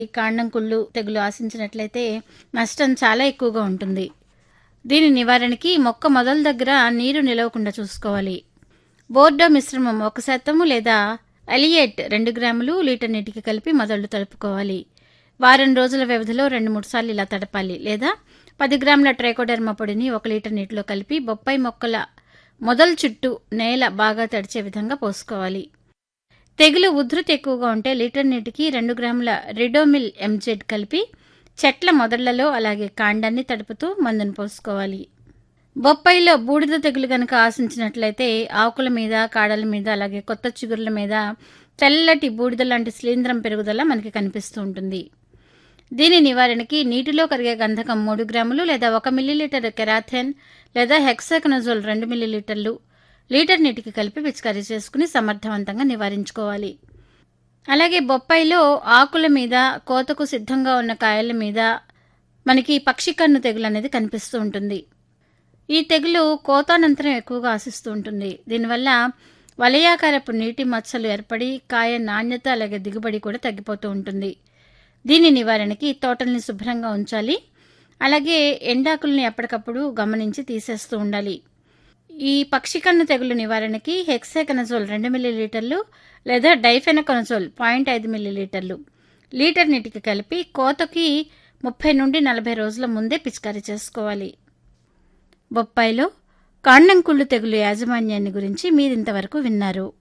ఈ కాండం కుళ్ళు తెగులు ఆశించినట్లయితే నష్టం చాలా ఎక్కువగా ఉంటుంది దీని నివారణకి మొక్క మొదల దగ్గర నీరు నిలవకుండా చూసుకోవాలి బోర్డో మిశ్రమం ఒక శాతము లేదా అలియేట్ రెండు గ్రాములు లీటర్ నీటికి కలిపి మొదళ్ళు తడుపుకోవాలి వారం రోజుల వ్యవధిలో రెండు మూడు సార్లు ఇలా తడపాలి లేదా పది గ్రాముల ట్రైకోడెర్మా పొడిని ఒక లీటర్ నీటిలో కలిపి బొప్పాయి మొక్కల మొదలు చుట్టూ నేల బాగా తడిచే విధంగా పోసుకోవాలి తెగులు ఉధృతి ఎక్కువగా ఉంటే లీటర్ నీటికి రెండు గ్రాముల రిడోమిల్ ఎంజెడ్ కలిపి చెట్ల మొదళ్లలో అలాగే కాండాన్ని తడుపుతూ మందును పోసుకోవాలి బొప్పాయిలో బూడిద తెగులు గనక ఆశించినట్లయితే ఆకుల మీద కాడల మీద అలాగే కొత్త చిగుర్ల మీద తెల్లటి బూడిద లాంటి శిలీంధ్రం పెరుగుదల మనకి కనిపిస్తూ ఉంటుంది దీని నివారణకి నీటిలో కరిగే గంధకం మూడు గ్రాములు లేదా ఒక మిల్లీలీటర్ కెరాథెన్ లేదా హెక్సాకనజోల్ రెండు మిల్లీలీటర్లు లీటర్ నీటికి కలిపి పిచికారీ చేసుకుని సమర్థవంతంగా నివారించుకోవాలి అలాగే బొప్పాయిలో ఆకుల మీద కోతకు సిద్ధంగా ఉన్న కాయల మీద మనకి పక్షి కన్ను తెగులు అనేది కనిపిస్తూ ఉంటుంది ఈ తెగులు కోతానంతరం ఎక్కువగా ఆశిస్తూ ఉంటుంది దీనివల్ల వలయాకారపు నీటి మచ్చలు ఏర్పడి కాయ నాణ్యత అలాగే దిగుబడి కూడా తగ్గిపోతూ ఉంటుంది దీని నివారణకి తోటల్ని శుభ్రంగా ఉంచాలి అలాగే ఎండాకుల్ని ఎప్పటికప్పుడు గమనించి తీసేస్తూ ఉండాలి ఈ పక్షి కన్ను తెగులు నివారణకి హెక్సాకనజోల్ రెండు మిల్లీలీటర్లు లేదా డైఫెనకనజోల్ పాయింట్ ఐదు మిల్లీలీటర్లు లీటర్ నీటికి కలిపి కోతకి ముప్పై నుండి నలభై రోజుల ముందే పిచికారీ చేసుకోవాలి బొప్పాయిలో కాండం కుళ్ళు తెగులు యాజమాన్యాన్ని గురించి మీరింతవరకు విన్నారు